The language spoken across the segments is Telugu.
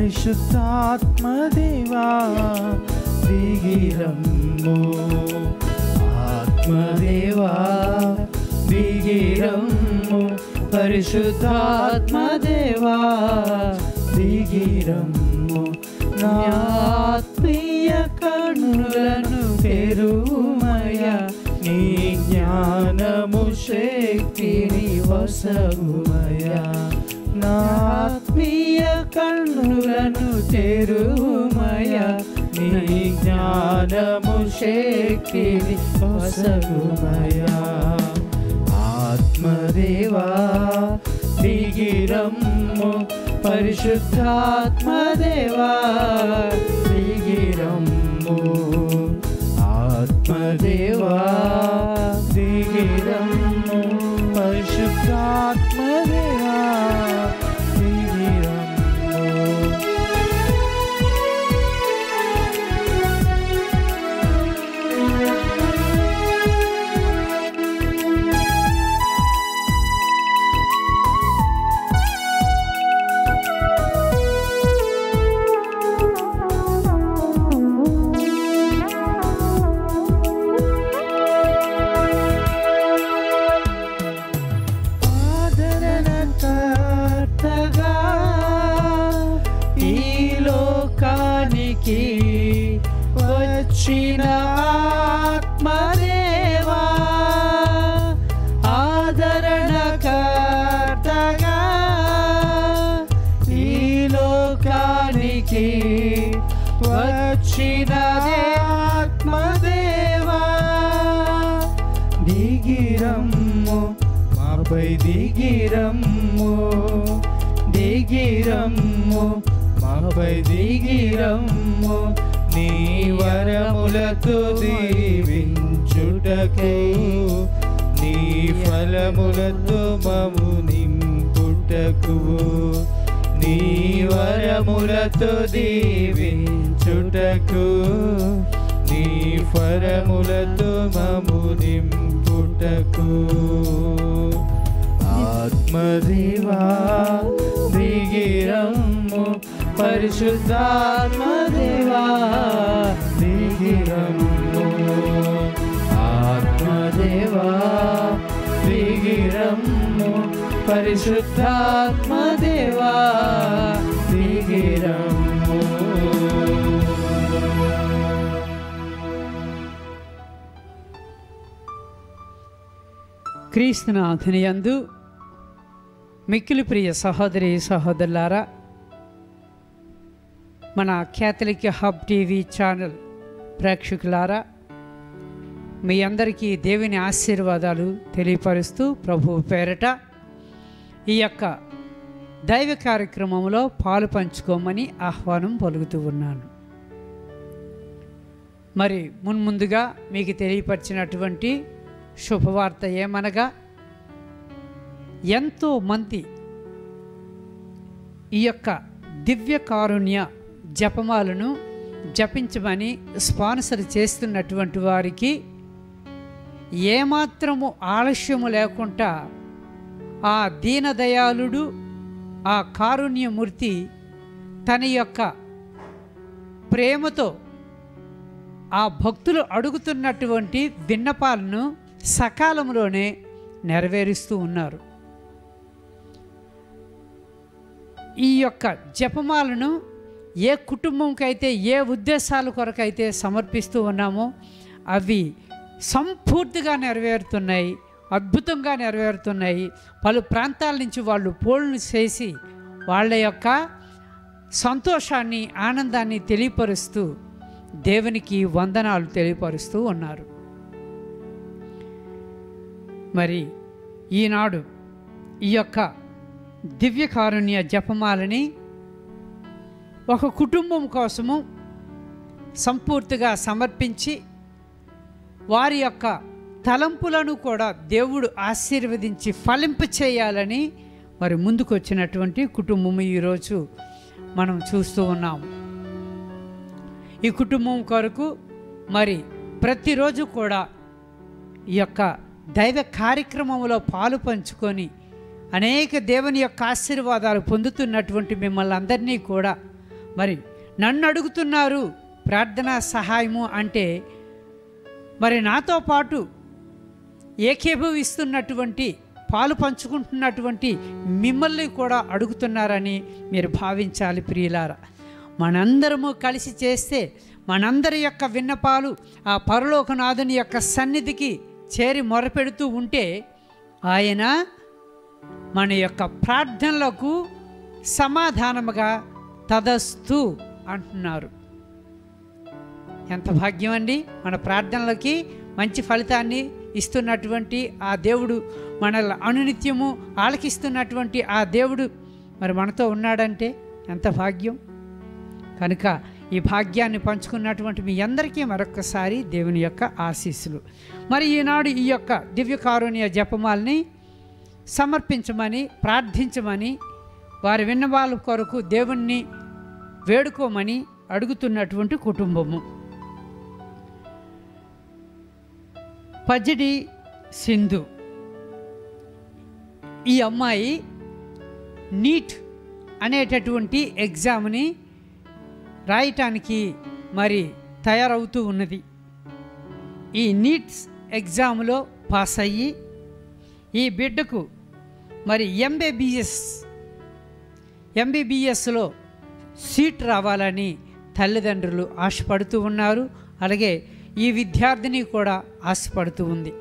పరిశుద్ధాత్మదేవా దిగిరమ్ము ఆత్మదేవా దిగిరమ్ము పరిశుద్ధాత్మదేవా దిగిరమ్ము నా ఆత్మీయ కన్నులను తెరుమయ నీ జ్ఞానము శక్తిని వసగుమయ నా ఆత్మీయ కన్నులను తెరుమయ నీ జ్ఞానము శక్తిని వసగుమయ ఆత్మదేవా దిగిరమ్ము పరిశుద్ధాత్మదేవా దిగిరమ్ము ఆత్మదేవా దిగిరమ్ము పరిశుద్ధాత్మదేవా దిగిరమ్ము ఆదరణకర్తగా ఈ లోకానికి వచ్చిన ఆత్మదేవా ఆదరణకర్తగా ఈ లోకానికి వచ్చిన ఆత్మదేవా దిగిరమ్ము మాపై దిగిరమ్ము దిగిరమ్ము మాపై దిగిరమ్ము నీ వరములతో దీవించుటకు నీ ఫలములతో మము నింపుటకు నీ వరములతో దీవించుటకు నీ ఫలములతో మము నింపుటకు ఆత్మదేవా దిగిరమ్ము పరిశుద్ధాత్మదేవా దిగిరమ్ము ఆత్మదేవా దిగిరమ్ము పరిశుద్ధాత్మదేవా దిగిరమ్ము క్రీస్తునాథుని యందు మిక్కిలి ప్రియ సహోదరి సహోదరులారా మన క్యాథలిక్ హబ్ టీవీ ఛానల్ ప్రేక్షకులారా మీ అందరికీ దేవుని ఆశీర్వాదాలు తెలియపరుస్తూ ప్రభు పేరట ఈ యొక్క దైవ కార్యక్రమంలో పాలు పంచుకోమని ఆహ్వానం పలుకుతూ ఉన్నాను మరి మున్ముందుగా మీకు తెలియపరిచినటువంటి శుభవార్త ఏమనగా ఎంతో మంది ఈ యొక్క దివ్య కారుణ్య జపమాలను జపించమని స్పాన్సర్ చేస్తున్నటువంటి వారికి ఏమాత్రము ఆలస్యము లేకుండా ఆ దీనదయాళుడు ఆ కారుణ్యమూర్తి తన యొక్క ప్రేమతో ఆ భక్తులు అడుగుతున్నటువంటి విన్నపాలను సకాలంలోనే నెరవేరుస్తూ ఉన్నారు ఈ యొక్క జపమాలను ఏ కుటుంబంకైతే ఏ ఉద్దేశాల కొరకైతే సమర్పిస్తూ ఉన్నామో అవి సంపూర్తిగా నెరవేరుతున్నాయి అద్భుతంగా నెరవేరుతున్నాయి పలు ప్రాంతాల నుంచి వాళ్ళు పోల్ను చేసి వాళ్ళ యొక్క సంతోషాన్ని ఆనందాన్ని తెలియపరుస్తూ దేవునికి వందనాలు తెలియపరుస్తూ ఉన్నారు మరి ఈనాడు ఈ యొక్క దివ్య కారుణ్య జపమాలని ఒక కుటుంబం కోసము సంపూర్తిగా సమర్పించి వారి యొక్క తలంపులను కూడా దేవుడు ఆశీర్వదించి ఫలింప చేయాలని మరి ముందుకు వచ్చినటువంటి కుటుంబం ఈరోజు మనం చూస్తూ ఉన్నాము ఈ కుటుంబం కొరకు మరి ప్రతిరోజు కూడా ఈ యొక్క దైవ కార్యక్రమంలో పాలు పంచుకొని అనేక దేవుని యొక్క ఆశీర్వాదాలు పొందుతున్నటువంటి మిమ్మల్ని అందరినీ కూడా మరి నన్ను అడుగుతున్నారు ప్రార్థనా సహాయము అంటే మరి నాతో పాటు ఏకీభవిస్తున్నటువంటి పాలు పంచుకుంటున్నటువంటి మిమ్మల్ని కూడా అడుగుతున్నారని మీరు భావించాలి ప్రియులారా మనందరము కలిసి చేస్తే మనందరి యొక్క విన్నపాలు ఆ పరలోకనాథుని యొక్క సన్నిధికి చేరి మొరపెడుతూ ఉంటే ఆయన మన యొక్క ప్రార్థనలకు సమాధానముగా తదస్తు అంటున్నారు ఎంత భాగ్యం అండి మన ప్రార్థనలకి మంచి ఫలితాన్ని ఇస్తున్నటువంటి ఆ దేవుడు మనల్ని అనునిత్యము ఆలకిస్తున్నటువంటి ఆ దేవుడు మరి మనతో ఉన్నాడంటే ఎంత భాగ్యం కనుక ఈ భాగ్యాన్ని పంచుకున్నటువంటి మీ అందరికీ మరొకసారి దేవుని యొక్క ఆశీస్సులు మరి ఈనాడు ఈ యొక్క దివ్యకారుణ్య జపమాలని సమర్పించమని ప్రార్థించమని వారి విన్నవాళ్ళ కొరకు దేవుణ్ణి వేడుకోమని అడుగుతున్నటువంటి కుటుంబము పజిడి సింధు ఈ అమ్మాయి నీట్ అనేటటువంటి ఎగ్జామ్ని రాయటానికి మరి తయారవుతూ ఉన్నది ఈ నీట్స్ ఎగ్జామ్లో పాస్ అయ్యి ఈ బిడ్డకు మరి ఎంబీబీఎస్ ఎంబీబీఎస్లో సీట్ రావాలని తల్లిదండ్రులు ఆశపడుతూ ఉన్నారు అలాగే ఈ విద్యార్థిని కూడా ఆశపడుతూ ఉంది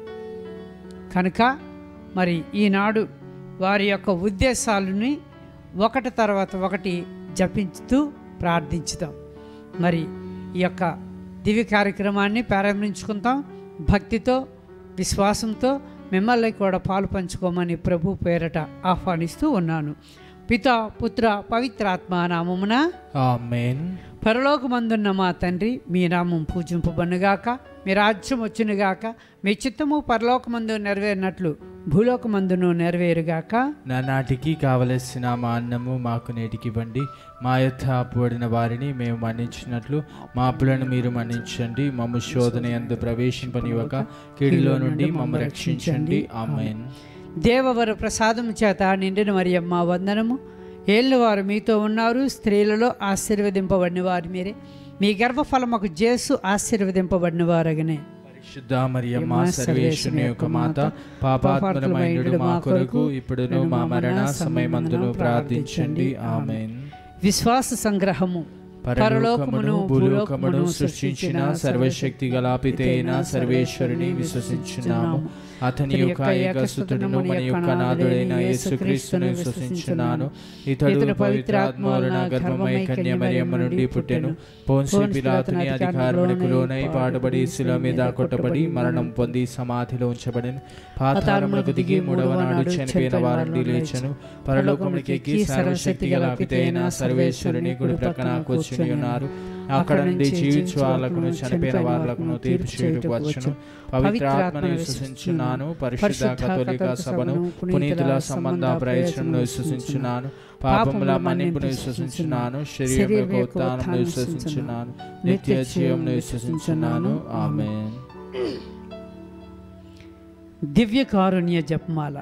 కనుక మరి ఈనాడు వారి యొక్క ఉద్దేశాలని ఒకటి తర్వాత ఒకటి జపించుతూ ప్రార్థించుతాం మరి ఈ యొక్క దివ్య కార్యక్రమాన్ని ప్రారంభించుకుంటాం భక్తితో విశ్వాసంతో మిమ్మల్ని కూడా పాలు పంచుకోమని ప్రభు పేరట ఆహ్వానిస్తూ ఉన్నాను పిత పుత్ర పవిత్రాత్మ నామమున ఆమెన్ పరలోకమందున్న మా తండ్రి మీ నామం పూజింపబనుగాక మీ రాజ్యం వచ్చునుగాక మీ చిత్తము పరలోకమందు నెరవేరినట్లు భూలోకమందును నెరవేరుగాక నానాటికి కావలసిన మా అన్నము మాకు నేటికివ్వండి మా యొక్క అప్పుడిన వారిని మేము మన్నించినట్లు మా అప్పులను మీరు మన్నించండి మమ్ము శోధన ఎందు ప్రవేశింపనివ్వక కీడులో నుండి మమ్మ రక్షించండి ఆమెన్ దేవవర ప్రసాదం చేత నిండిన మరియమ్మ వందనము ఏళ్ళవారు మీతో ఉన్నారు స్త్రీలలో ఆశీర్వదింపబడిన వారు మీరే మీ గర్భఫలముకు జేసు ఆశీర్వదింపబడిన వారగనే పరిశుద్ధ మరియమ్మ సర్వేశ్వరుని యొక్క మాత పాపాత్మరమైనడు మా కొరకు ఇప్పుడును మా మరణ సమయమందును ప్రార్థించండి ఆమెన్ విశ్వాస సంగ్రహము పరలోకమును భూలోకమును సృష్టించిన సర్వశక్తి గల పితైన సర్వేశ్వరుని విశ్వసించున్నాము అతని యొక్క ఏకసుతుడును మన యొక్క నాథుడైన యేసుక్రీస్తును విశ్వసించున్నాను ఇతడు పవిత్రాత్మ వలన గర్భమై కన్యమరియమ్మ నుండి పుట్టెను పోన్సి పిలాతుని అధికారములకు లోనై పాడుబడి శిల మీద కొట్టబడి మరణం పొంది సమాధిలో ఉంచబడిను పాతాళములకు దిగి మూడవ నాడు చనిపోయిన వారండి లేచను పరలోకమునికి ఎక్కి సర్వశక్తి గల పితైన సర్వేశ్వరుని కుడి ప్రక్కన కూర్చుని ఉన్నారు అక్కడ నుండి జీవించు వాళ్ళకును చనిపోయిన వాళ్ళకును తీర్పు చేయుటకు వచ్చును పవిత్ర ఆత్మను విశ్వసించున్నాను పరిశుద్ధ కథోలిక సభను పునీతుల సంబంధ ప్రయోజనం విశ్వసించున్నాను పాపముల మన్నింపును విశ్వసించున్నాను శరీరం యొక్క ఉత్థానం విశ్వసించున్నాను నిత్య జీవం విశ్వసించున్నాను ఆమెన్ దివ్య కారుణ్య జపమాల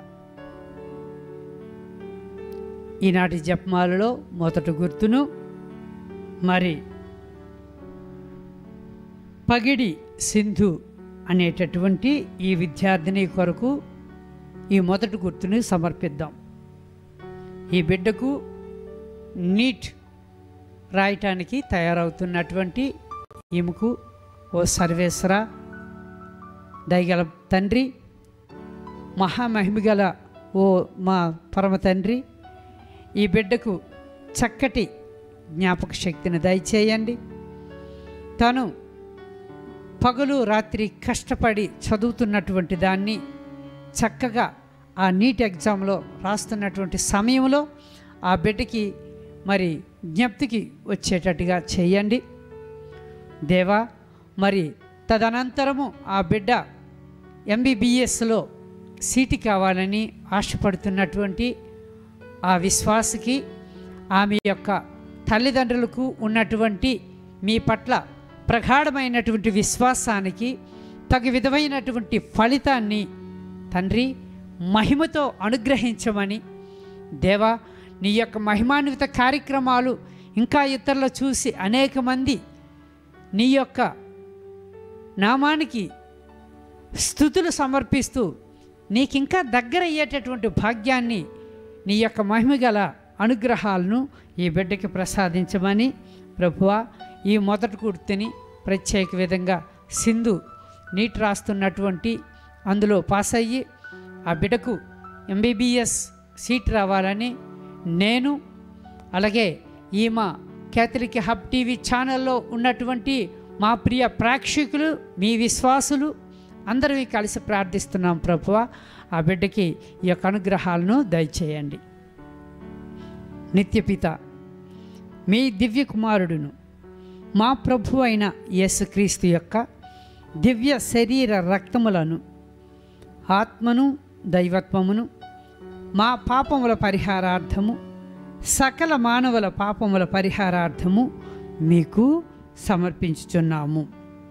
ఈనాటి జపమాలలో మొదటి గుర్తును మరి పగిడి సింధు అనేటటువంటి ఈ విద్యార్థిని కొరకు ఈ మొదటి గుర్తుని సమర్పిద్దాం ఈ బిడ్డకు నీట్ రాయటానికి తయారవుతున్నటువంటి ఈమెకు ఓ సర్వేశ్వర దయగల తండ్రి మహామహిమగల ఓ మా పరమ తండ్రి ఈ బిడ్డకు చక్కటి జ్ఞాపక శక్తిని దయచేయండి తను పగలు రాత్రి కష్టపడి చదువుతున్నటువంటి దాన్ని చక్కగా ఆ నీట్ ఎగ్జామ్లో రాస్తున్నటువంటి సమయంలో ఆ బిడ్డకి మరి జ్ఞప్తికి వచ్చేటట్టుగా చేయండి దేవా మరి తదనంతరము ఆ బిడ్డ ఎంబీబీఎస్లో సీటు కావాలని ఆశపడుతున్నటువంటి ఆ విశ్వాసకి ఆమె యొక్క తల్లిదండ్రులకు ఉన్నటువంటి మీ పట్ల ప్రగాఢమైనటువంటి విశ్వాసానికి తగు విధమైనటువంటి ఫలితాన్ని తండ్రి మహిమతో అనుగ్రహించమని దేవా నీ యొక్క మహిమాన్విత కార్యక్రమాలు ఇంకా ఇతరులు చూసి అనేక మంది నీ యొక్క నామానికి స్థుతులు సమర్పిస్తూ నీకు ఇంకా దగ్గర అయ్యేటటువంటి భాగ్యాన్ని నీ యొక్క మహిమగల అనుగ్రహాలను ఈ బిడ్డకి ప్రసాదించమని ప్రభువా ఈ మొదటి కుర్తిని ప్రత్యేక విధంగా సింధు నీట్ రాస్తున్నటువంటి అందులో పాస్ అయ్యి ఆ బిడ్డకు ఎంబీబీఎస్ సీట్ రావాలని నేను అలాగే ఈ మా కేథలిక్ హబ్ టీవీ ఛానల్లో ఉన్నటువంటి మా ప్రియ ప్రేక్షకులు మీ విశ్వాసులు అందరివి కలిసి ప్రార్థిస్తున్నాం ప్రభువ ఆ బిడ్డకి ఈ యొక్క అనుగ్రహాలను దయచేయండి నిత్యపిత మీ దివ్య కుమారుడును మా ప్రభు అయిన యేసుక్రీస్తు యొక్క దివ్య శరీర రక్తములను ఆత్మను దైవత్వమును మా పాపముల పరిహారార్థము సకల మానవుల పాపముల పరిహారార్థము మీకు సమర్పించుచున్నాము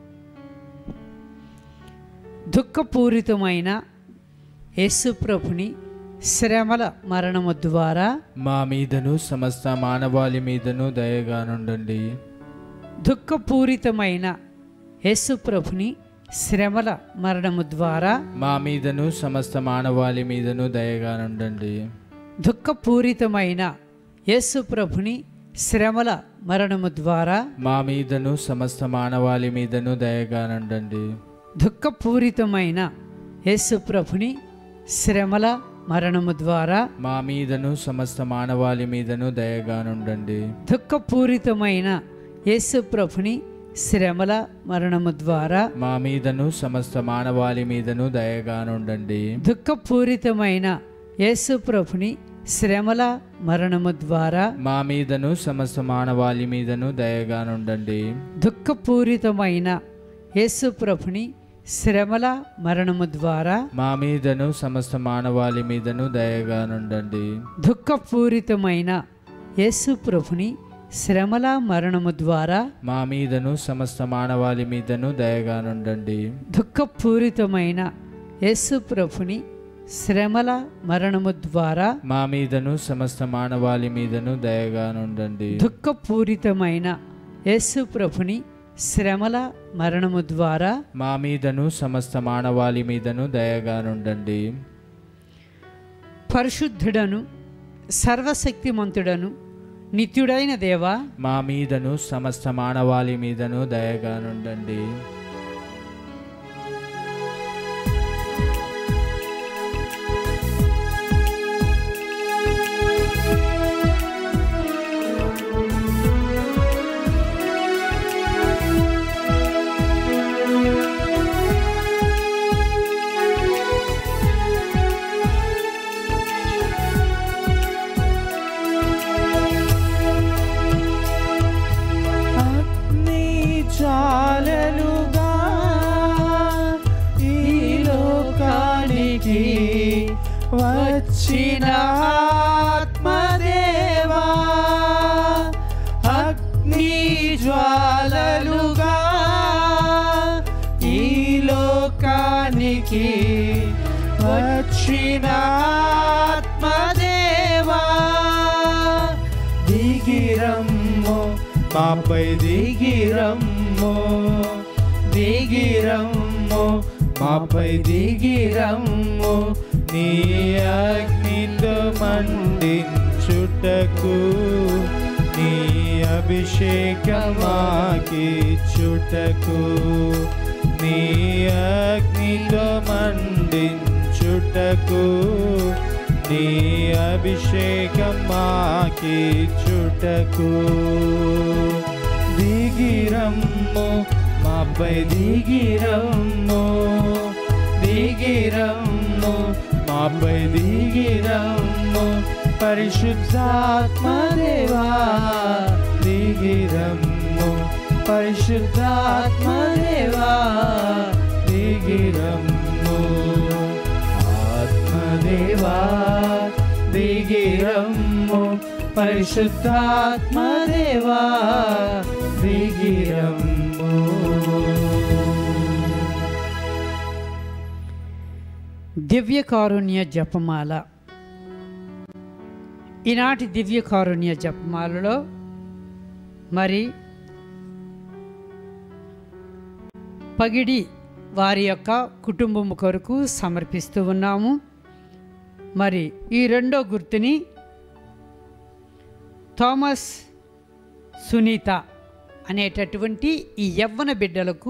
దుఃఖపూరితమైన యేసుప్రభుని శ్రమల మరణము ద్వారా మా మీదను సమస్త మానవాళి మీదను దయగానుండండి దుఃఖపూరితమైన యేసుప్రభుని శ్రమల మరణము ద్వారా మా మీదను సమస్త మానవాళి మీదను దయగానుండండి దుఃఖపూరితమైన యేసుప్రభుని శ్రమల మరణము ద్వారా మా మీదను సమస్త మానవాళి మీదను దయగానుండండి దుఃఖపూరితమైన యేసుప్రభుని శ్రమల మరణము ద్వారా మా మీదను సమస్త మానవాళి మీదను దయగానుండండి దుఃఖపూరితమైన యేసుప్రభుని శ్రమల మరణము ద్వారా మా మీదను సమస్త మానవాళి మీదను దయగానుండండి దుఃఖపూరితమైన యేసుప్రభుని శ్రమల మరణము ద్వారా మా మీదను సమస్త మానవాళి మీదను దయగానుండండి దుఃఖపూరితమైన యేసుప్రభుని శ్రమల మరణము ద్వారా మా మీదను సమస్త మానవాళి మీదను దయగానుండండి దుఃఖపూరితమైన యేసుప్రభుని శ్రమల మరణము ద్వారా మా మీదను సమస్త మానవాళి మీదను దయగానుండండి దుఃఖపూరితమైన యేసుప్రభుని శ్రమల మరణము ద్వారా మా మీదను సమస్త మానవాళి మీదను దయగానుండండి దుఃఖపూరితమైన యేసుప్రభుని శ్రమల మరణము ద్వారా మా మీదను సమస్త మానవాళి మీదను దయగానుండండి పరిశుద్ధుడను సర్వశక్తిమంతుడను నిత్యుడైన దేవా మా మీదను సమస్త మానవాళి మీదను దయగానుండండి అగ్ని జ్వాలలుగా ఈ లోకానికి వచ్చిన ఆత్మదేవా అగ్ని జ్వాలలుగా ఈ లోకానికి వచ్చిన ఆత్మదేవా దిగిరమ్మో మాపై దిగిరమ్మో దిగిరమ్మో మాపై దిగిరమ్మో నీ అగ్నితో మండించుటకు నీ అభిషేకమాకి చుటకు నీ అగ్నితో మండించుటకు నీ అభిషేకమాకి చుటకు దిగిరమ్ము మాపై దిగిరమ్ము దిగిరమ్ము మాపై దిగిరమ్ము పరిశుద్ధాత్మదేవా దిగిరమ్ము పరిశుద్ధాత్మదేవా దిగిరమ్ము ఆత్మదేవా దిగిరమ్ము పరిశుద్ధాత్మదేవా దిగిరమ్ము దివ్య కారుణ్య జపమాల ఈనాటి దివ్య కారుణ్య జపమాలలో మరి పగిడి వారి యొక్క కుటుంబం కొరకు సమర్పిస్తూ ఉన్నాము మరి ఈ రెండో గుర్తుని థామస్ సునీత అనేటటువంటి ఈ యవ్వన బిడ్డలకు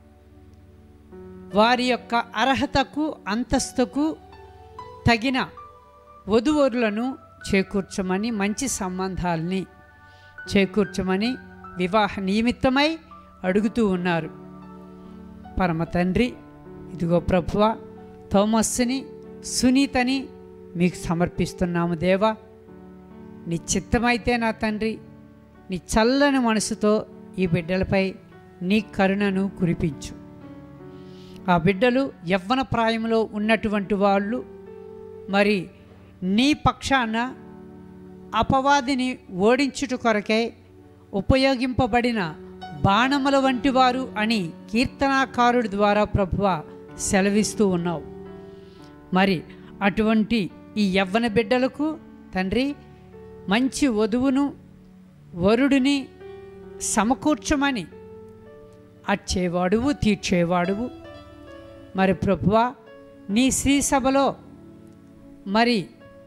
వారి యొక్క అర్హతకు అంతస్తుకు తగిన వధువరులను చేకూర్చమని మంచి సంబంధాలని చేకూర్చమని వివాహ నిమిత్తమై అడుగుతూ ఉన్నారు పరమ తండ్రి ఇదిగో ప్రభువ థోమస్ని సునీతని మీకు సమర్పిస్తున్నాము దేవా నీ చిత్తమైతే నా తండ్రి నీ చల్లని మనసుతో ఈ బిడ్డలపై నీ కరుణను కురిపించు ఆ బిడ్డలు యవ్వన ప్రాయంలో ఉన్నటువంటి వాళ్ళు మరి నీ పక్షాన అపవాదిని ఓడించుట కొరకై ఉపయోగింపబడిన బాణముల వంటి వారు అని కీర్తనాకారుడి ద్వారా ప్రభువ సెలవిస్తూ ఉన్నావు మరి అటువంటి ఈ యవ్వన బిడ్డలకు తండ్రి మంచి వధువును వరుడిని సమకూర్చమని అచ్చేవాడువు తీర్చేవాడువు మరి ప్రభువ నీ శ్రీ సభలో మరి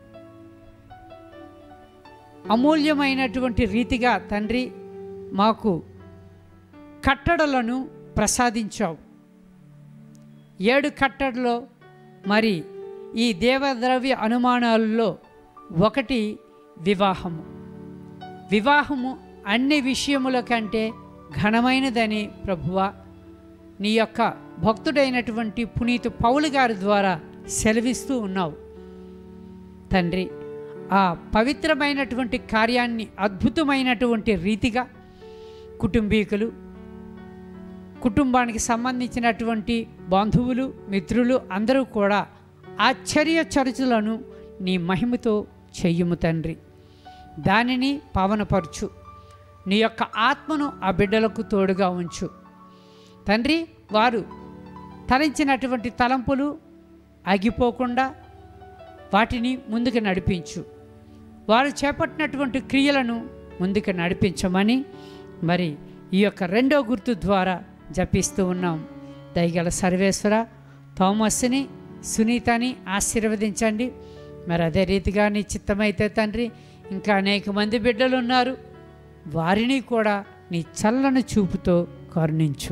అమూల్యమైనటువంటి రీతిగా తండ్రి మాకు కట్టడలను ప్రసాదించావు ఏడు కట్టడలో మరి ఈ దేవద్రవ్య అనుమానాలలో ఒకటి వివాహము వివాహము అన్ని విషయముల కంటే ఘనమైనదని ప్రభువ నీ యొక్క భక్తుడైనటువంటి పునీతు పౌలు గారి ద్వారా సెలవిస్తూ ఉన్నావు తండ్రి ఆ పవిత్రమైనటువంటి కార్యాన్ని అద్భుతమైనటువంటి రీతిగా కుటుంబీకులు కుటుంబానికి సంబంధించినటువంటి బంధువులు మిత్రులు అందరూ కూడా ఆశ్చర్య చరుచులను నీ మహిమతో చెయ్యము తండ్రి దానిని పవనపరచు నీ యొక్క ఆత్మను ఆ బిడ్డలకు తోడుగా ఉంచు తండ్రి వారు తలంచినటువంటి తలంపులు ఆగిపోకుండా వాటిని ముందుకు నడిపించు వారు చేపట్టినటువంటి క్రియలను ముందుకు నడిపించమని మరి ఈ యొక్క రెండో గుర్తు ద్వారా జపిస్తూ ఉన్నాం దయగల సర్వేశ్వర థామస్ని సునీతని ఆశీర్వదించండి మరి అదే రీతిగా నీ చిత్తమైతే తండ్రి ఇంకా అనేక మంది బిడ్డలు ఉన్నారు వారిని కూడా నీ చల్లని చూపుతో కరుణించు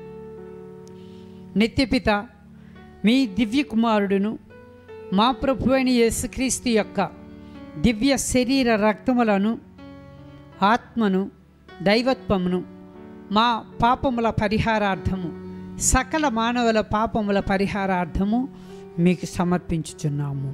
నిత్యపిత మీ దివ్య కుమారుడును మా ప్రభు అయిన యేసుక్రీస్తు యొక్క దివ్య శరీర రక్తములను ఆత్మను దైవత్వమును మా పాపముల పరిహారార్థము సకల మానవుల పాపముల పరిహారార్థము మీకు సమర్పించుచున్నాము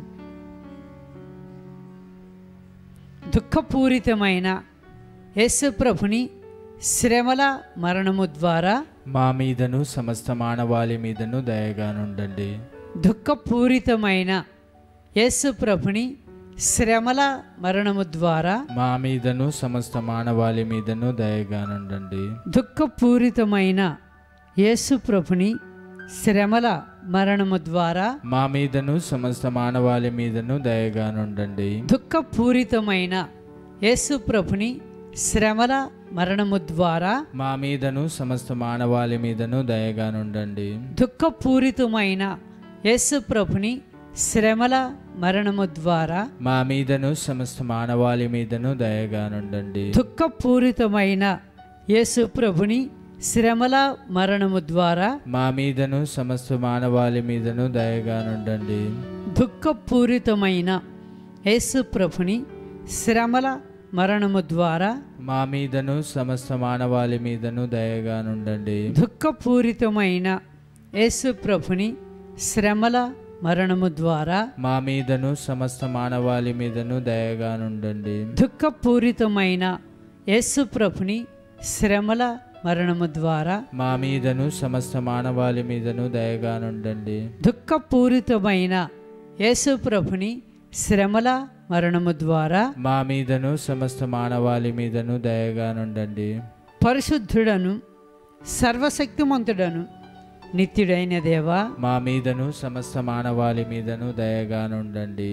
దుఃఖపూరితమైన యేసుప్రభుని శ్రమల మరణము ద్వారా మా మీదను సమస్త మానవాళి మీదను దయగానుండండి దుఃఖపూరితమైన యేసుప్రభుని శ్రమల మరణము ద్వారా మా మీదను సమస్త మానవాళి మీదను దయగానుండండి దుఃఖపూరితమైన యేసుప్రభుని శ్రమల మరణము ద్వారా మా మీదను సమస్త మానవాళి మీదను దయగానుండండి దుఃఖపూరితమైన యేసుప్రభుని శ్రమల మరణము ద్వారా మా మీదను సమస్త మానవాళి మీదను దయగానుండండి దుఃఖపూరితమైన యేసుప్రభుని శ్రమల మరణము ద్వారా మా మీదను సమస్త మానవాళి మీదను దయగానుండండి దుఃఖపూరితమైన యేసుప్రభుని శ్రమల మరణము ద్వారా మా మీదను సమస్త మానవాళి మీదను దయగానుండండి దుఃఖపూరితమైన యేసుప్రభుని శ్రమల మరణము ద్వారా మా మీదను సమస్త మానవాళి మీదను దయగానుండండి దుఃఖపూరితమైన యేసుప్రభుని శ్రమల మరణము ద్వారా మా మీదను సమస్త మానవాళి మీదను దయగానుండండి దుఃఖపూరితమైన యేసుప్రభుని శ్రమల మరణము ద్వారా మా మీదను సమస్త మానవాళి మీదను దయగానుండండి దుఃఖపూరితమైన యేసుప్రభుని శ్రమల మరణము ద్వారా మా మీదను సమస్త మానవాళి మీదను దయగానుండండి పరిశుద్ధుడను సర్వశక్తిమంతుడను నిత్యుడైన దేవా మా మీదను సమస్త మానవాళి మీదను దయగానుండండి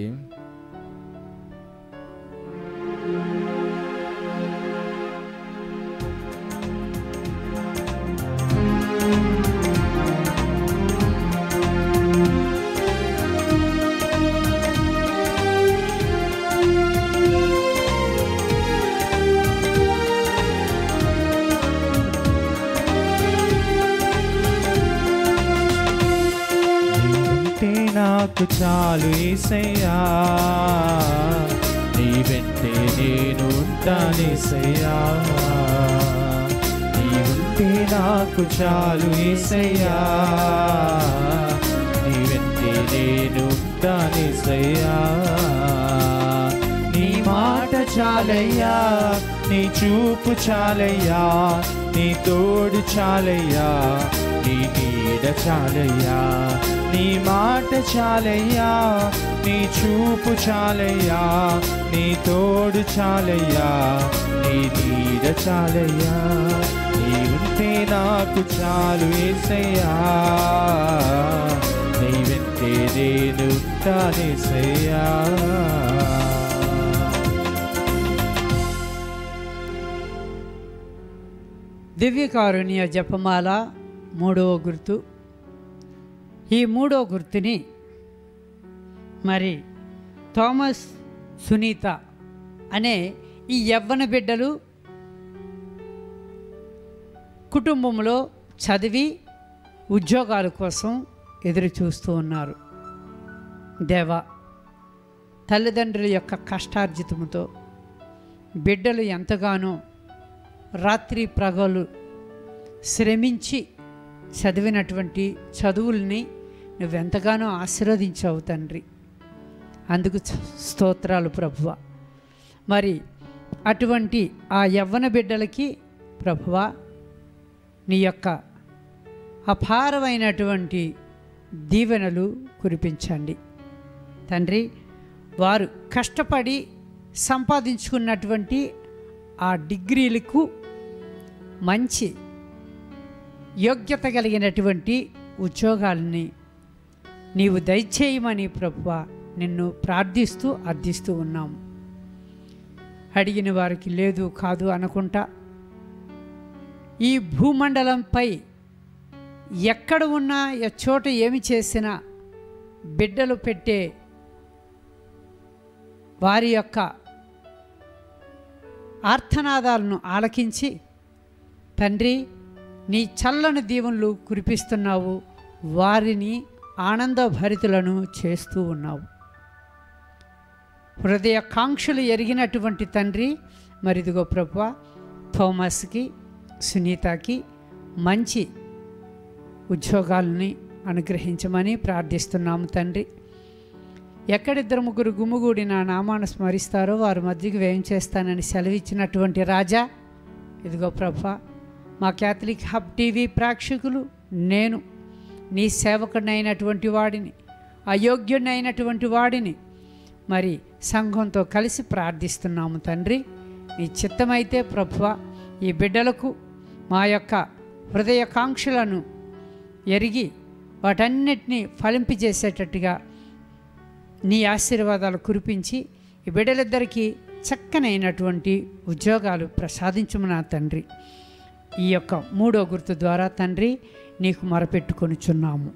ఉంటే నాకు చాలు ఏసయ్యా నీ వెంటే నేను ఉంటానేసయ్యా నీ ఉంటే నాకు చాలు ఏసయ్యా నీ వెంటే నేను ఉంటానేసయ్యా నీ మాట చాలయ్యా నీ చూపు చాలయ్యా నీ తోడు చాలయ్యా నీ నీడ చాలయ్యా నీ మాట చాలయ్యా నీ చూపు చాలయ్యా నీ తోడు చాలయ్యా నీ నీడ చాలయ్యా నీ ఉంటే నాకు చాలు ఏసయ్యా నీ వెంటే నేను ఉంటానేసయ్యా దివ్యకారుణ్య జపమాల మూడవ గుర్తు ఈ మూడవ గుర్తుని మరి థామస్ సునీత అనే ఈ యవ్వన బిడ్డలు కుటుంబంలో చదివి ఉద్యోగాల కోసం ఎదురు చూస్తూ ఉన్నారు దేవా తల్లిదండ్రుల యొక్క కష్టార్జితముతో బిడ్డలు ఎంతగానో రాత్రి ప్రగలు శ్రమించి చదివినటువంటి చదువుల్ని నువ్వెంతగానో ఆశీర్వదించావు తండ్రి అందుకు చ- స్తోత్రాలు ప్రభువ మరి అటువంటి ఆ యవ్వన బిడ్డలకి ప్రభువ నీ యొక్క అపారమైనటువంటి దీవెనలు కురిపించండి తండ్రి వారు కష్టపడి సంపాదించుకున్నటువంటి ఆ డిగ్రీలకు మంచి యోగ్యత కలిగినటువంటి ఉద్యోగాలని నీవు దయచేయమని ప్రభువ నిన్ను ప్రార్థిస్తూ అర్థిస్తూ ఉన్నాము అడిగిన వారికి లేదు కాదు అనుకుంటా ఈ భూమండలంపై ఎక్కడ ఉన్నా ఏ చోట ఏమి చేసినా బిడ్డలు పెట్టే వారి యొక్క ఆర్తనాదాలను ఆలకించి తండ్రి నీ చల్లని దీవెనలు కురిపిస్తున్నావు వారిని ఆనందభరితులను చేస్తూ ఉన్నావు హృదయ కాంక్షలు ఎరిగినటువంటి తండ్రి మరిదిగో ప్రభు థోమస్కి సునీతకి మంచి ఉద్యోగాలని అనుగ్రహించమని ప్రార్థిస్తున్నాము తండ్రి ఎక్కడిద్దరు ముగ్గురు గుమ్ముగూడి నా నామాను స్మరిస్తారో వారి మధ్యకి వ్యయం చేస్తానని సెలవిచ్చినటువంటి రాజా ఇదిగో ప్రభా మా క్యాథలిక్ హబ్ టీవీ ప్రేక్షకులు నేను నీ సేవకుడినైనటువంటి వాడిని అయోగ్యుడినైనటువంటి వాడిని మరి సంఘంతో కలిసి ప్రార్థిస్తున్నాము తండ్రి నీ చిత్తమైతే ప్రభువ ఈ బిడ్డలకు మా యొక్క హృదయకాంక్షలను ఎరిగి వాటన్నిటినీ ఫలింపజేసేటట్టుగా నీ ఆశీర్వాదాలు కురిపించి ఈ బిడ్డలిద్దరికీ చక్కనైనటువంటి ఉద్యోగాలు ప్రసాదించము నా తండ్రి ఈ యొక్క మూడో గుర్తు ద్వారా తండ్రి నీకు మొరపెట్టుకొనుచున్నాము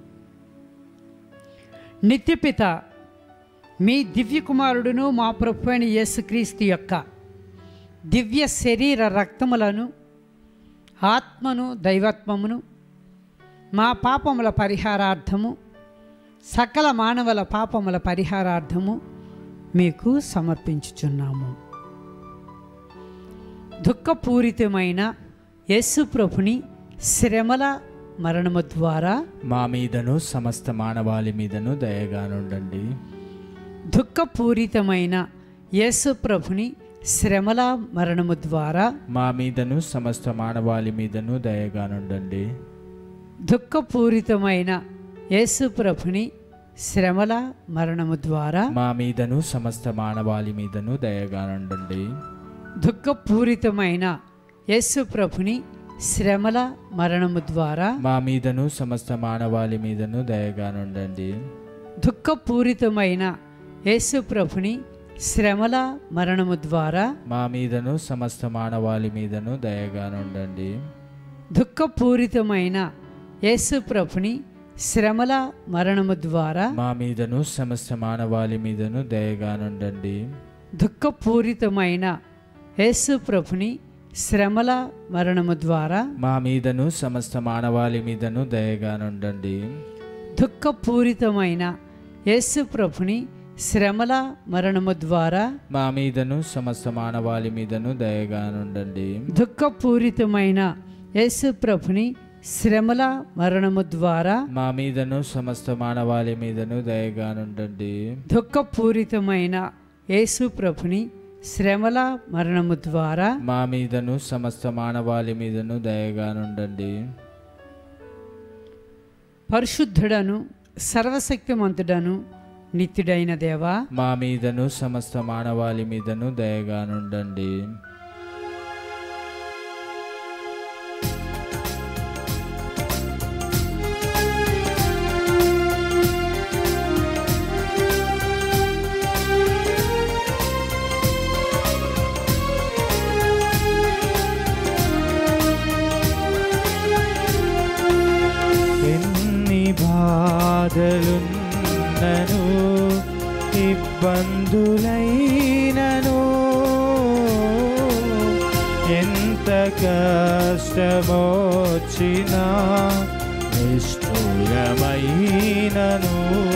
నిత్యపిత మీ దివ్య కుమారుడును మా ప్రభు అయిన యేసుక్రీస్తు యొక్క దివ్య శరీర రక్తములను ఆత్మను దైవత్వమును మా పాపముల పరిహారార్థము సకల మానవుల పాపముల పరిహారార్థము మీకు సమర్పించుచున్నాము దుఃఖపూరితమైన యేసు ప్రభుని శ్రమల మరణము ద్వారా మా మీదను సమస్త మానవాళి మీదను దయగానుండండి దుఃఖపూరితమైన యేసు ప్రభుని శ్రమల మరణము ద్వారా మా మీదను సమస్త మానవాళి మీదను దయగానుండండి దుఃఖపూరితమైన యేసు ప్రభుని శ్రమల మరణము ద్వారా మా మీదను సమస్త మానవాళి మీదను దయగానుండండి దుఃఖపూరితమైన యేసు ప్రభుని శ్రమల మరణము ద్వారా మా మీదను సమస్త మానవాళి మీదను దయగానుండండి దుఃఖపూరితమైన యేసు ప్రభుని శ్రమల మరణము ద్వారా మా మీదను సమస్త మానవాళి మీదను దయగానుండండి దుఃఖపూరితమైన యేసు ప్రభుని శ్రమల మరణము ద్వారా మా మీదను సమస్త మానవాళి మీదను దయగానుండండి దుఃఖపూరితమైన యేసు ప్రభుని శ్రమల మరణము ద్వారా మా మీదను సమస్త మానవాళి మీదను దయగానుండండి దుఃఖపూరితమైన యేసు ప్రభుని శ్రమల మరణము ద్వారా మా మీదను సమస్త మానవాళి మీదను దయగా నుండండి దుఃఖపూరితమైన యేసు ప్రభుని శ్రమల మరణము ద్వారా మా మీదను సమస్త మానవాళి మీదను దయగా నుండండి దుఃఖపూరితమైన యేసు ప్రభుని శ్రమల మరణము ద్వారా మా మీదను సమస్త మానవాళి మీదను దయగా నుండండి పరిశుద్ధుడను సర్వశక్తిమంతుడను నిత్యుడైన దేవా మా మీదను సమస్త మానవాళి మీదను దయగా నుండండి ఎన్ని బాధలున్నను ఇబ్బందులైనను ఎంత కష్టమొచ్చినా నిష్ఠురమైనను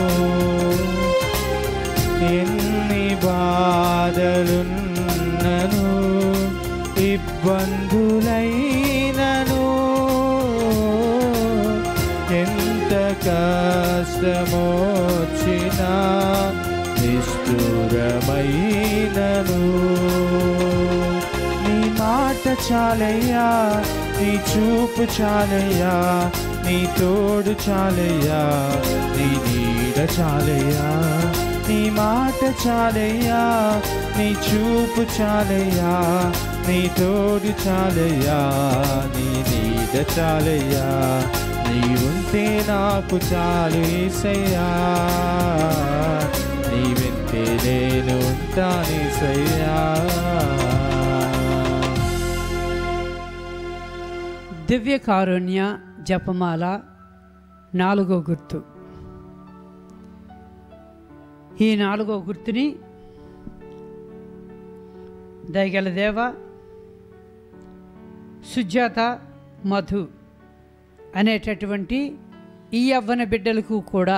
ఎన్ని బాధలున్నను ఇబ్బందులైనను ఎంత కష్టమొచ్చినా నిష్ఠురమైనను నీ మాట చాలయ్యా నీ చూపు చాలయ్యా నీ తోడు చాలయ్యా నీ నీడ చాలయ్యా నీ మాట చాలయ్యా నీ చూపు చాలయ్యా నీ తోడు చాలయ్యా నీ నీడ చాలయ్యా నీ ఉంటే నాకు చాలు ఏసయ్యా నీ వెంటే నేను ఉంటానేసయ్యా దివ్య కారుణ్య జపమాల నాలుగో గుర్తు ఈ నాలుగో గుర్తుని దయగల దేవ సుజాత మధు అనేటటువంటి ఈ యవ్వన బిడ్డలకు కూడా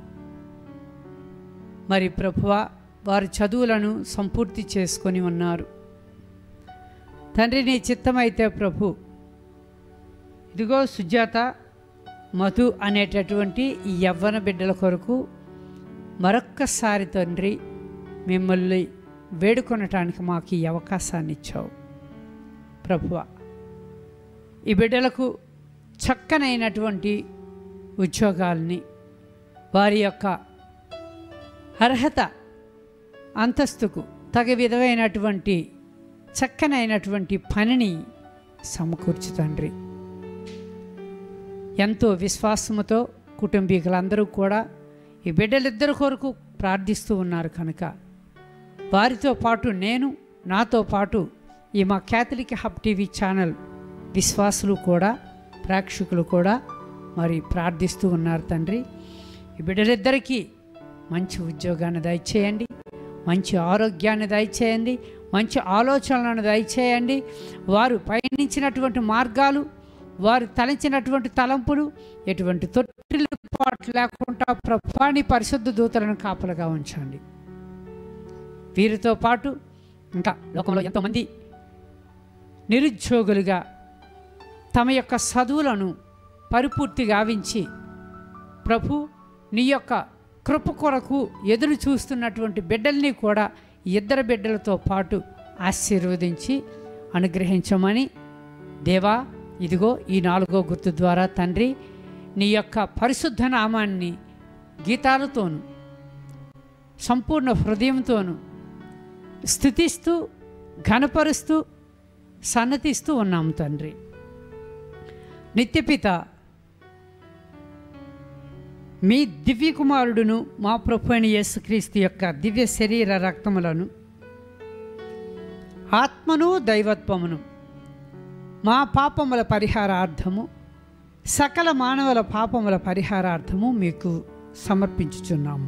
మరి ప్రభువ వారి చదువులను సంపూర్తి చేసుకొని ఉన్నారు తండ్రి నీ చిత్తమైతే ప్రభు ఇదిగో సుజాత మధు అనేటటువంటి ఈ యవ్వన బిడ్డల కొరకు మరొక్కసారి తండ్రి మిమ్మల్ని వేడుకొనటానికి మాకు ఈ అవకాశాన్ని ఇచ్చావు ప్రభువ ఈ బిడ్డలకు చక్కనైనటువంటి ఉద్యోగాల్ని వారి యొక్క అర్హత అంతస్తుకు తగ విధమైనటువంటి చక్కనైనటువంటి పనిని సమకూర్చు తండ్రి ఎంతో విశ్వాసముతో కుటుంబీకులందరూ కూడా ఈ బిడ్డలిద్దరి కొరకు ప్రార్థిస్తూ ఉన్నారు కనుక వారితో పాటు నేను నాతో పాటు ఈ మా క్యాథలిక్ హబ్ టీవీ ఛానల్ విశ్వాసులు కూడా ప్రేక్షకులు కూడా మరి ప్రార్థిస్తూ ఉన్నారు తండ్రి ఈ బిడ్డలిద్దరికీ మంచి ఉద్యోగాన్ని దయచేయండి మంచి ఆరోగ్యాన్ని దయచేయండి మంచి ఆలోచనలను దయచేయండి వారు పయనించినటువంటి మార్గాలు వారు తలంచినటువంటి తలంపులు ఎటువంటి తొట్టిల్లుపాటు లేకుండా ప్రభాని పరిశుద్ధ దూతలను కాపలుగా ఉంచండి వీరితో పాటు ఇంకా లోకంలో ఎంతోమంది నిరుద్యోగులుగా తమ యొక్క చదువులను పరిపూర్తి గావించి ప్రభు నీ యొక్క కృప కొరకు ఎదురు చూస్తున్నటువంటి బిడ్డల్ని కూడా ఈ ఇద్దరు బిడ్డలతో పాటు ఆశీర్వదించి అనుగ్రహించమని దేవా ఇదిగో ఈ నాలుగో గుర్తు ద్వారా తండ్రి నీ యొక్క పరిశుద్ధ నామాన్ని గీతాలతోనూ సంపూర్ణ హృదయంతోనూ స్థుతిస్తూ ఘనపరుస్తూ సన్నతిస్తూ ఉన్నాం తండ్రి నిత్యపిత మీ దివ్య కుమారుడును మా ప్రభు అయిన యేసుక్రీస్తు యొక్క దివ్య శరీర రక్తములను ఆత్మను దైవత్వమును మా పాపముల పరిహారార్థము సకల మానవుల పాపముల పరిహారార్థము మీకు సమర్పించుచున్నాము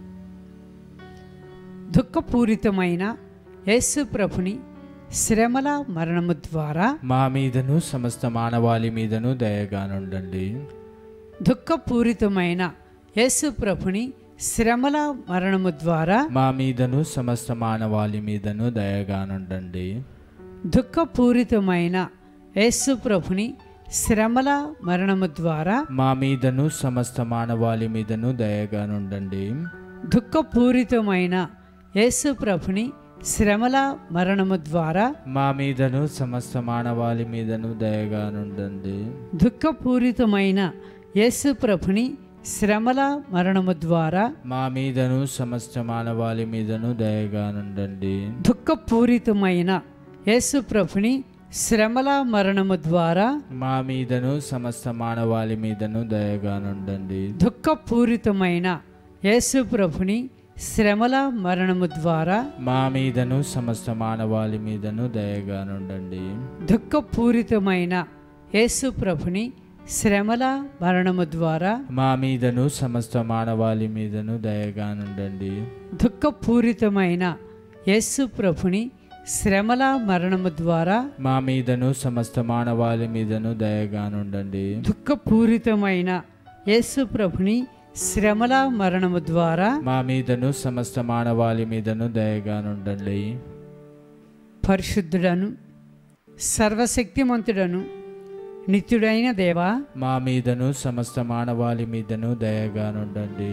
దుఃఖపూరితమైన యేసు ప్రభుని శ్రమల మరణము ద్వారా మా మీదను సమస్త మానవాళి మీదను దయగానుండండి దుఃఖపూరితమైన యేసు ప్రభుని శ్రమల మరణము ద్వారా మా మీదను సమస్త మానవాళి మీదను దయగానుండండి దుఃఖపూరితమైన యేసు ప్రభుని శ్రమల మరణము ద్వారా మా మీదను సమస్త మానవాళి మీదను దయగానుండండి దుఃఖపూరితమైన యేసు ప్రభుని శ్రమల మరణము ద్వారా మా మీదను సమస్త మానవాళి మీదను దయగానుండండి దుఃఖపూరితమైన యేసు ప్రభుని శ్రమల మరణము ద్వారా మా మీదను సమస్త మానవాళి మీదను దయగానుండండి దుఃఖపూరితమైన యేసు ప్రభుని శ్రమల మరణము ద్వారా మా మీదను సమస్త మానవాళి మీదను దయగానుండండి దుఃఖపూరితమైన యేసు ప్రభుని శ్రమల మరణము ద్వారా మా మీదను సమస్త మానవాళి మీదను దయగానుండండి దుఃఖపూరితమైన యేసు ప్రభుని శ్రమల మరణము ద్వారా మా మీదను సమస్త మానవాళి మీదను దయగానుండండి దుఃఖపూరితమైన యేసు ప్రభుని శ్రమల మరణము ద్వారా మా మీదను సమస్త మానవాళి మీదను దయగానుండండి దుఃఖపూరితమైన యేసు ప్రభుని శ్రమల మరణము ద్వారా మా మీదను సమస్త మానవాళి మీదను దయగానుండండి పరిశుద్ధుడను సర్వశక్తిమంతుడను నిత్యుడైన దేవా మా మీదను సమస్త మానవాళి మీదను దయగానుండండి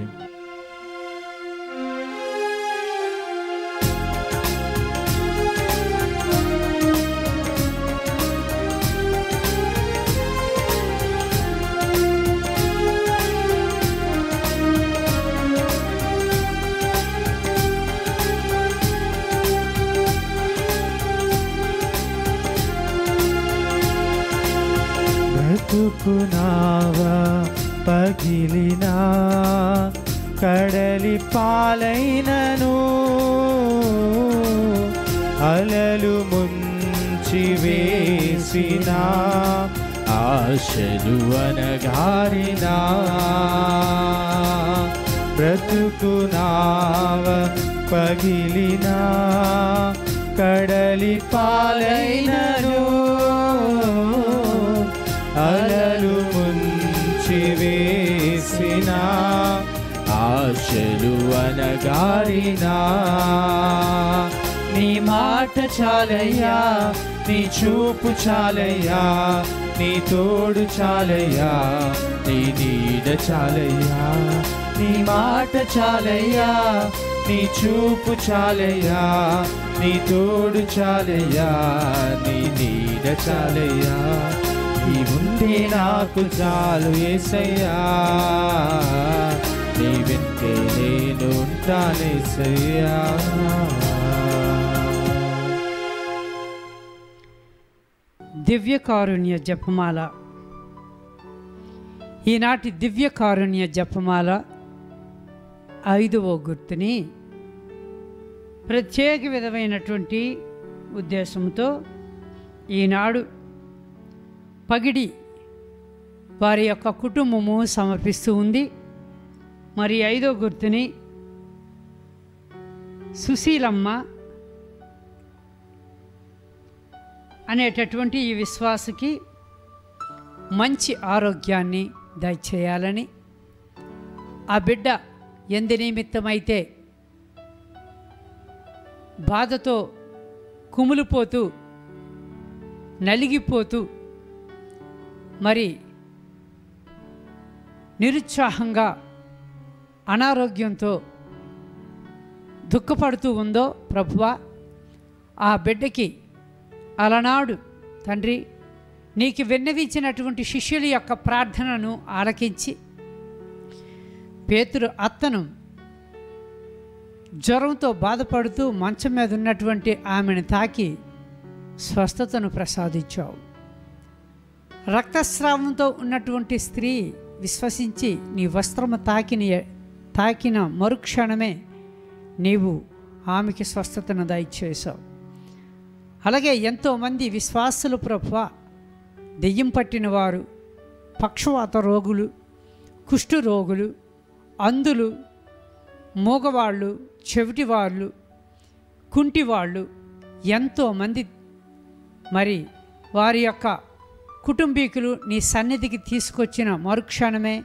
బ్రతుకునావా పగిలినా కడలి పాలైనను అలలు ముంచి వేసిన ఆశలు అనగారినా బ్రతుకునావ పగిలినా కడలి పాలైనను అలలు ముంచి వేసిన ఆశలు అనగారినా నీ మాట చాలయ్యా నీ చూపు చాలయ్యా నీ తోడు చాలయ్యా నీ నీడ చాలయ్యా నీ మాట చాలయ్యా నీ చూపు చాలయ్యా నీ తోడు చాలయ్యా నీ నీడ చాలయ్యా నీ ఉంటే నాకు చాలు ఏసయ్యా నీ వెంటే నేను ఉంటానేసయ్యా దివ్యకారుణ్య జపమాల ఈనాటి దివ్యకారుణ్య జపమాల ఐదవ గుర్తుని ప్రత్యేక విధమైనటువంటి ఉద్దేశంతో ఈనాడు పగిడి వారి యొక్క కుటుంబము సమర్పిస్తూ ఉంది మరి ఐదో గుర్తుని సుశీలమ్మ అనేటటువంటి ఈ విశ్వాసకి మంచి ఆరోగ్యాన్ని దయచేయాలని ఆ బిడ్డ ఎందు నిమిత్తమైతే బాధతో కుమిలిపోతూ నలిగిపోతూ మరి నిరుత్సాహంగా అనారోగ్యంతో దుఃఖపడుతూ ఉందో ప్రభువా ఆ బిడ్డకి అలనాడు తండ్రి నీకు విన్నవించినటువంటి శిష్యుల యొక్క ప్రార్థనను ఆలకించి పేతురు అత్తను జ్వరంతో బాధపడుతూ మంచం మీద ఉన్నటువంటి ఆమెను తాకి స్వస్థతను ప్రసాదించావు రక్తస్రావంతో ఉన్నటువంటి స్త్రీ విశ్వసించి నీ వస్త్రము తాకిన తాకిన మరుక్షణమే నీవు ఆమెకి స్వస్థతను దయచేశావు అలాగే ఎంతోమంది విశ్వాసులు ప్రభు దెయ్యం పట్టిన వారు పక్షవాత రోగులు కుష్టు రోగులు అందులు మూగవాళ్ళు చెవిటివాళ్ళు కుంటివాళ్ళు ఎంతోమంది మరి వారి యొక్క కుటుంబీకులు నీ సన్నిధికి తీసుకొచ్చిన మరుక్షణమే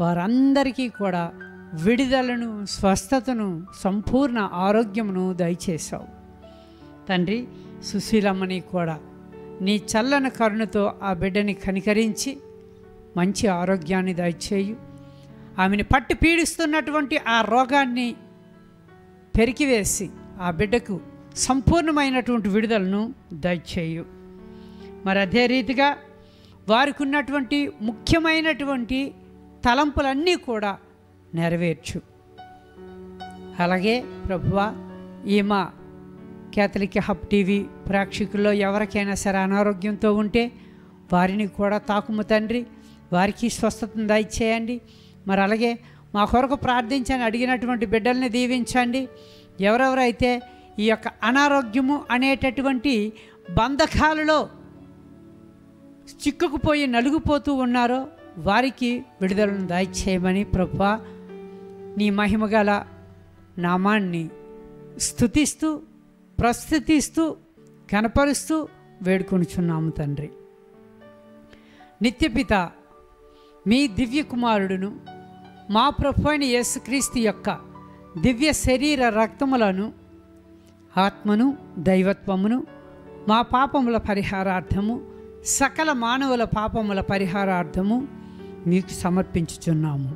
వారందరికీ కూడా విడుదలను స్వస్థతను సంపూర్ణ ఆరోగ్యమును దయచేశావు తండ్రి సుశీలమ్మని కూడా నీ చల్లని కరుణతో ఆ బిడ్డని కనికరించి మంచి ఆరోగ్యాన్ని దయచేయు ఆమెను పట్టి పీడిస్తున్నటువంటి ఆ రోగాన్ని పెరికివేసి ఆ బిడ్డకు సంపూర్ణమైనటువంటి విడుదలను దయచేయు మరి అదే రీతిగా వారికి ఉన్నటువంటి ముఖ్యమైనటువంటి తలంపులన్నీ కూడా నెరవేర్చు అలాగే ప్రభువా ఈ మా కేథలిక్ హబ్ టీవీ ప్రేక్షకుల్లో ఎవరికైనా సరే అనారోగ్యంతో ఉంటే వారిని కూడా తాకుము తండ్రి వారికి స్వస్థతను దయచేయండి మరి అలాగే మా కొరకు ప్రార్థించని అడిగినటువంటి బిడ్డల్ని దీవించండి ఎవరెవరైతే ఈ యొక్క అనారోగ్యము అనేటటువంటి బంధకాలలో చిక్కుకుపోయి నలుగుపోతూ ఉన్నారో వారికి విడుదలను దయచేయమని ప్రభా నీ మహిమగల నామాన్ని స్థుతిస్తూ ప్రస్తుతిస్తూ కనపరుస్తూ వేడుకొనుచున్నాము తండ్రి నిత్యపిత మీ దివ్య కుమారుడును మా ప్రభు అయిన యేసుక్రీస్తు యొక్క దివ్య శరీర రక్తములను ఆత్మను దైవత్వమును మా పాపముల పరిహారార్థము సకల మానవుల పాపముల పరిహారార్థము మీకు సమర్పించుచున్నాము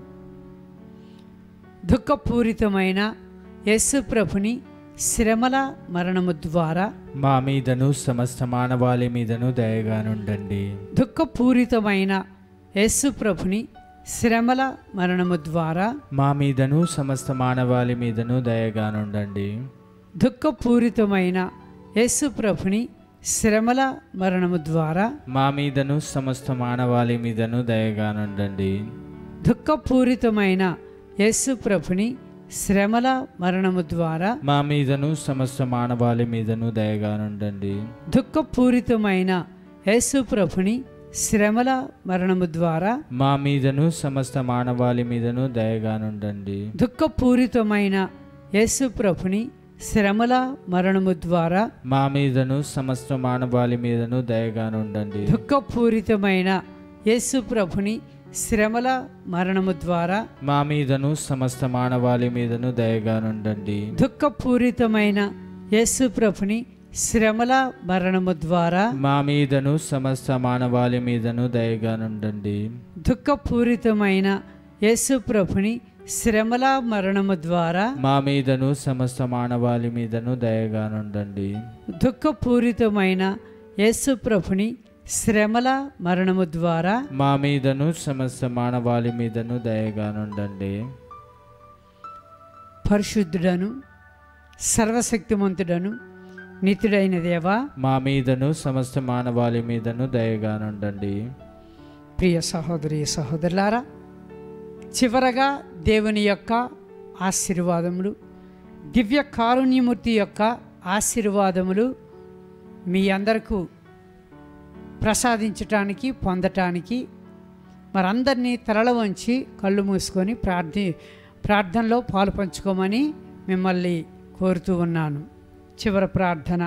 దుఃఖపూరితమైన యేసు ప్రభుని శ్రమల మరణము ద్వారా మా మీదను సమస్త మానవాళి మీదను దయగానుండండి దుఃఖపూరితమైన యేసు ప్రభుని శ్రమల మరణము ద్వారా మా మీదను సమస్త మానవాళి మీదను దయగానుండండి దుఃఖపూరితమైన యేసు ప్రభుని శ్రమల మరణము ద్వారా మా మీదను సమస్త మానవాళి మీదను దయగానుండండి దుఃఖపూరితమైన యేసు ప్రభుని శ్రమల మరణము ద్వారా మా మీదను సమస్త మానవాళి మీదను దయగానుండండి దుఃఖపూరితమైన యేసు ప్రభుని శ్రమల మరణము ద్వారా మా మీదను సమస్త మానవాళి మీదను దయగానుండండి దుఃఖపూరితమైన యేసు ప్రభుని శ్రమల మరణము ద్వారా మా మీదను సమస్త మానవాళి మీదను దయగానుండండి దుఃఖపూరితమైన యేసు ప్రభుని శ్రమల మరణము ద్వారా మా మీదను సమస్త మానవాళి మీదను దయగానుండండి దుఃఖపూరితమైన యేసు ప్రభుని శ్రమల మరణము ద్వారా మా మీదను సమస్త మానవాళి మీదను దయగానుండండి దుఃఖపూరితమైన యేసు ప్రభుని శ్రమల మరణము ద్వారా మా మీదను సమస్త మానవాళి మీదను దయగానుండండి దుఃఖపూరితమైన యేసు ప్రభుని శ్రమల మరణము ద్వారా మా మీదను సమస్త మానవాళి మీదను దయగానుండండి పరిశుద్ధుడను సర్వశక్తిమంతుడను నితుడైన దేవా మా మీదను సమస్త మానవాళి మీదను దయగానుండండి ప్రియ సహోదరి సహోదరులారా చివరగా దేవుని యొక్క ఆశీర్వాదములు దివ్య కారుణ్యమూర్తి యొక్క ఆశీర్వాదములు మీ అందరకు ప్రసాదించటానికి పొందటానికి మరందరినీ తలల వంచి కళ్ళు మూసుకొని ప్రార్థి ప్రార్థనలో పాలు పంచుకోమని మిమ్మల్ని కోరుతూ ఉన్నాను చివరి ప్రార్థన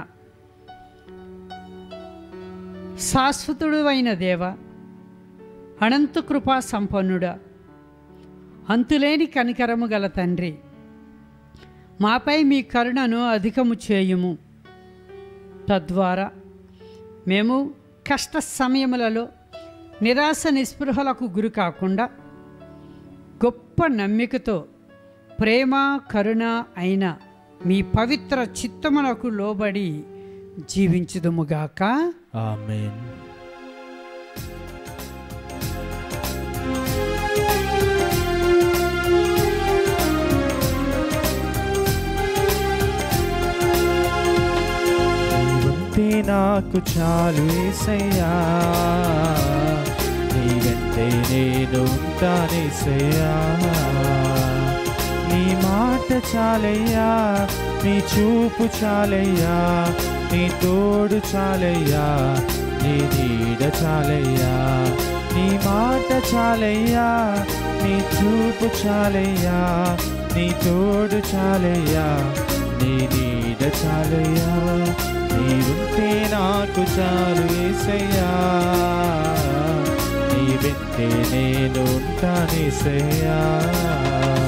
శాశ్వతుడు అయిన దేవ అనంత కృపా సంపన్నుడా అంతులేని కనికరము గల తండ్రి మాపై మీ కరుణను అధికము చేయుము తద్వారా మేము కష్ట సమయములలో నిరాశ నిస్పృహలకు గురి కాకుండా గొప్ప నమ్మికతో ప్రేమ కరుణ అయిన మీ పవిత్ర చిత్తమునకు లోబడి జీవించుదుముగాక ఆమేన్ నీవంటే నాకు చాలు ఏసయ్యా నీ వెంటే నేను ఉంటానేసయ్యా నీ మాట చాలయ్యా నీ చూపు చాలయ్యా నీ తోడు చాలయ్యా నీ నీడ చాలయ్యా నీ మాట చాలయ్యా నీ చూపు చాలయ్యా నీ తోడు చాలయ్యా నీ నీడ చాలయ్యా నీవుంటే నాకు చాలు ఏసయ్యా నీ వెంటే నేను ఉంటానేసయ్యా